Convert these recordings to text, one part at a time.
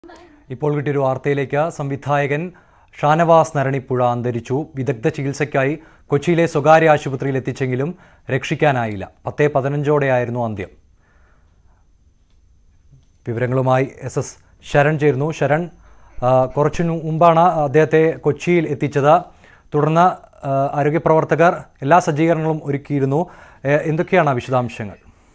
ഇപ്പോൾ കിട്ടിയൊരു വാർത്തയിലേക്ക് സംവിധായകൻ ഷാനവാസ് നരണിപ്പുഴ അന്തരിച്ചു വിദഗ്ധ ചികിത്സയ്ക്കായി കൊച്ചിയിലെ സ്വകാര്യ ആശുപത്രിയിൽ എത്തിച്ചെങ്കിലും രക്ഷിക്കാനായില്ല പത്തേ പതിനഞ്ചോടെയായിരുന്നു അന്ത്യം വിവരങ്ങളുമായി എസ് എസ് ശരൺ ചേരുന്നു ശരൺ ആ, കുറച്ചു മുമ്പാണ് അദ്ദേഹത്തെ കൊച്ചിയിൽ എത്തിച്ചത് തുടർന്ന് ആ, ആരോഗ്യപ്രവർത്തകർ എല്ലാ സജ്ജീകരണങ്ങളും ഒരുക്കിയിരുന്നു ഏ, എന്തൊക്കെയാണ് വിശദാംശങ്ങൾ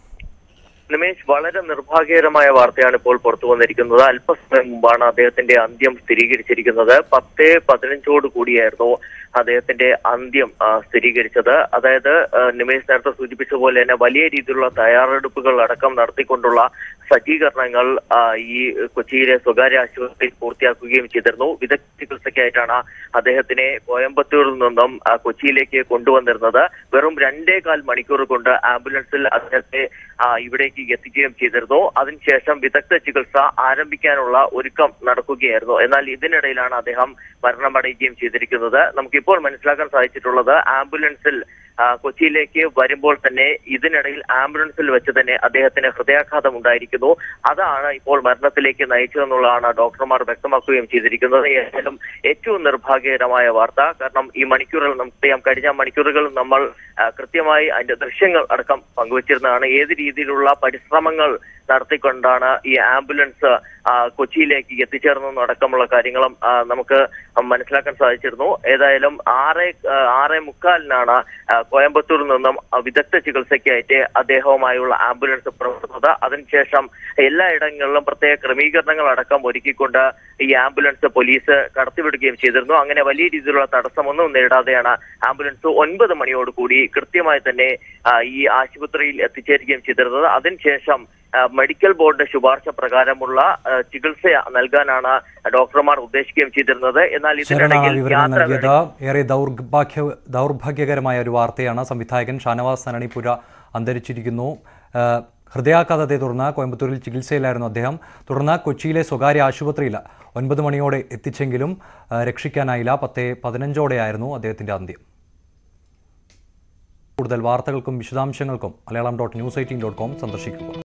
നിമേഷ് വളരെ നിർഭാഗ്യകരമായ വാർത്തയാണ് ഇപ്പോൾ പുറത്തു വന്നിരിക്കുന്നത് അല്പസമയം മുമ്പാണ് അദ്ദേഹത്തിന്റെ അന്ത്യം സ്ഥിരീകരിച്ചിരിക്കുന്നത് പത്ത് പതിനഞ്ചോട് കൂടിയായിരുന്നു അദ്ദേഹത്തിന്റെ അന്ത്യം ആ, സ്ഥിരീകരിച്ചത് അതായത് ആ, നിമേഷ് നേരത്തെ സൂചിപ്പിച്ച പോലെ തന്നെ വലിയ രീതിയിലുള്ള തയ്യാറെടുപ്പുകൾ അടക്കം നടത്തിക്കൊണ്ടുള്ള സജ്ജീകരണങ്ങൾ ആ, ഈ കൊച്ചിയിലെ സ്വകാര്യ ആശുപത്രിയിൽ പൂർത്തിയാക്കുകയും ചെയ്തിരുന്നു വിദഗ്ധ ചികിത്സയ്ക്കായിട്ടാണ് അദ്ദേഹത്തിനെ കോയമ്പത്തൂരിൽ നിന്നും ആ, കൊച്ചിയിലേക്ക് കൊണ്ടുവന്നിരുന്നത് വെറും രണ്ടേ കാൽ മണിക്കൂർ കൊണ്ട് ആംബുലൻസിൽ അദ്ദേഹത്തെ ആ, ഇവിടേക്ക് എത്തിക്കുകയും ചെയ്തിരുന്നു അതിനുശേഷം വിദഗ്ധ ചികിത്സ ആരംഭിക്കാനുള്ള ഒരുക്കം നടക്കുകയായിരുന്നു എന്നാൽ ഇതിനിടയിലാണ് അദ്ദേഹം മരണമടയുകയും ചെയ്തിരിക്കുന്നത് നമുക്കിപ്പോൾ മനസ്സിലാക്കാൻ സാധിച്ചിട്ടുള്ളത് ആംബുലൻസിൽ ആ, കൊച്ചിയിലേക്ക് വരുമ്പോൾ തന്നെ ഇതിനിടയിൽ ആംബുലൻസിൽ വെച്ച് തന്നെ അദ്ദേഹത്തിന് ഹൃദയാഘാതം ഉണ്ടായിരിക്കുന്നു അതാണ് ഇപ്പോൾ മരണത്തിലേക്ക് നയിച്ചതെന്നുള്ളതാണ് ഡോക്ടർമാർ വ്യക്തമാക്കുകയും ചെയ്തിരിക്കുന്നത് ഏതായാലും ഏറ്റവും നിർഭാഗ്യകരമായ വാർത്ത കാരണം ഈ മണിക്കൂറുകൾ നമുക്കറിയാം കഴിഞ്ഞ മണിക്കൂറുകൾ നമ്മൾ ആ, കൃത്യമായി അതിന്റെ ദൃശ്യങ്ങൾ അടക്കം പങ്കുവച്ചിരുന്നതാണ് ഏത് രീതിയിലുള്ള പരിശ്രമങ്ങൾ നടത്തിക്കൊണ്ടാണ് ഈ ആംബുലൻസ് ആ, കൊച്ചിയിലേക്ക് എത്തിച്ചേർന്നതെന്നും അടക്കമുള്ള കാര്യങ്ങളും ആ, നമുക്ക് മനസ്സിലാക്കാൻ സാധിച്ചിരുന്നു ഏതായാലും ആറ് ആ, ആറേ മുക്കാലിനാണ് ആ, കോയമ്പത്തൂരിൽ നിന്നും ആ, വിദഗ്ധ ചികിത്സയ്ക്കായിട്ട് അദ്ദേഹവുമായുള്ള ആംബുലൻസ് പുറപ്പെടുന്നത് അതിനുശേഷം എല്ലായിടങ്ങളിലും പ്രത്യേക ക്രമീകരണങ്ങൾ അടക്കം ഒരുക്കിക്കൊണ്ട് ഈ ആംബുലൻസ് പോലീസ് കടത്തിവിടുകയും ചെയ്തിരുന്നു അങ്ങനെ വലിയ രീതിയിലുള്ള തടസ്സമൊന്നും നേരിടാതെയാണ് ആംബുലൻസ് ഒൻപത് മണിയോട് കൂടി കൃത്യമായി തന്നെ ആ, ഈ ആശുപത്രിയിൽ എത്തിച്ചേരുകയും ചെയ്തിരുന്നത് അതിനുശേഷം ആ, മെഡിക്കൽ ബോർഡ് ശുപാർശ പ്രകാരമുള്ള ആ, ചികിത്സ നൽകാനാണ് ഡോക്ടർമാർ ഉദ്ദേശിക്കുകയും ചെയ്തിരുന്നത് എന്നാൽ ശരണാണ് ഇതിനിടയിൽ വിവരങ്ങൾ യാത്ര നൽകിയത് ഏറെ ദൗർഭാഗ്യ ദൗർഭാഗ്യകരമായ ഒരു വാർത്തയാണ് സംവിധായകൻ ഷാനവാസ് നരണിപ്പുര അന്തരിച്ചിരിക്കുന്നു ആ, ഹൃദയാഘാതത്തെ തുടർന്ന് കോയമ്പത്തൂരിൽ ചികിത്സയിലായിരുന്നു അദ്ദേഹം തുടർന്ന് കൊച്ചിയിലെ സ്വകാര്യ ആശുപത്രിയിൽ ഒൻപത് മണിയോടെ എത്തിച്ചെങ്കിലും ആ, രക്ഷിക്കാനായില്ല പത്തേ പതിനഞ്ചോടെയായിരുന്നു അദ്ദേഹത്തിൻ്റെ അന്ത്യം കൂടുതൽ വാർത്തകൾക്കും വിശദാംശങ്ങൾക്കും Malayalam dot news eighteen dot com സന്ദർശിക്കുക